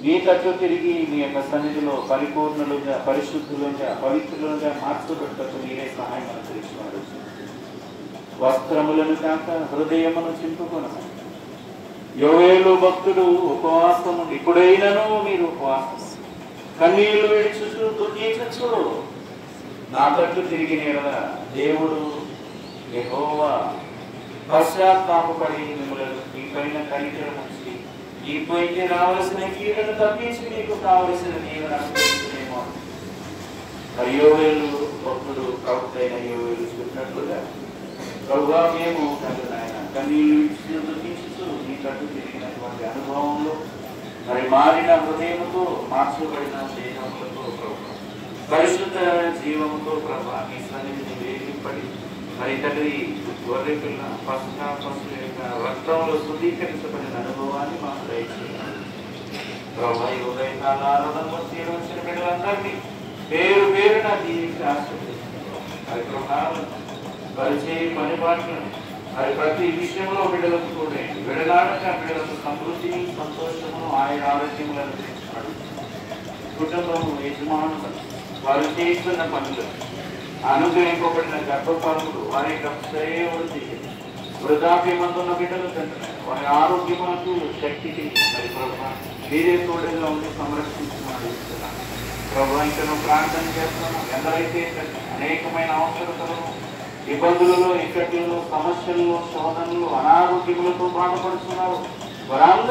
మీ తట్టు తిరిగి మీ యొక్క సన్నిధిలో పరిపూర్ణులుగా పరిశుద్ధులుగా పవిత్రులుగా మార్చబెట్టకు మీరే సహాయం అనుసరిస్తున్నారు వస్త్రములను కాక హృదయమును చింపుకొనమని యోవేలు భక్తుడు ఉపవాసము ఇప్పుడైనను మీరు ఉపవాసం కన్నీళ్లు విడిచుచు దుఃఖించచ్చు నా తట్టు తిరిగి నేరదా దేవుడు యెహోవా పశ్చాత్తాపడి మిమ్మల్ని మీ పైన కనికరం ఉంచి ఈ పైకి రావలసిన కీడను తప్పించి మీకు కావలసిన నీవు అనుగ్రహించలేమో మరి యోవేలు భక్తుడు ప్రవక్త అయిన యోవేలు చెప్పినట్లుగా ప్రభుగా మేము తండ్రి నాయన కన్నీళ్లు ఇచ్చి దుఃఖించుతూ మీ తట్టు తిరిగినటువంటి అనుభవంలో మరి మారిన హృదయముతో మార్చబడిన దేహములతో ప్రభు పరిశుద్ధ జీవముతో ప్రభా మీ సన్నిధిని వేధింపడి మరి తండ్రి గొర్రె పిల్ల పసుక పశువు యొక్క రక్తంలో శుద్ధీకరించబడిన అనుభవాన్ని మాకు దయచేయాలి ప్రభా ఈ ఉదయకాల ఆరాధనలో తీరవచ్చిన బిడ్డలందరినీ పేరు పేరున దీనికి ఆశ్రదిస్తున్నాం మరి గృహాలను పరిచయ పని పాటలను మరి ప్రతి విషయంలో బిడ్డలకు చూడండి విడగాడక బిడ్డలకు సమృద్ధిని సంతోషమును ఆయన ఆరోగ్యములను తెచ్చినాడు కుటుంబము యజమానులు వారు చేస్తున్న పనులు అనుగ్రహింపబడిన గర్భఫలములు వారి యొక్క శ్రేయవృద్ధి వృద్ధాప్యమందున్న బిడ్డలు తింటున్నారు వారి ఆరోగ్యములకు శక్తికి మరి ప్రభా మీరే తోడుగా ఉండి సంరక్షించమని ఇస్తున్నాను ప్రభా ఇంకా నువ్వు ప్రార్థన చేస్తున్నాను ఎందరైతే అనేకమైన అవసరతలను ఇబ్బందులలో ఇక్కట్లో సమస్యల్లో శోధనలు అనారోగ్యములతో బాధపడుతున్నారు వారందరూ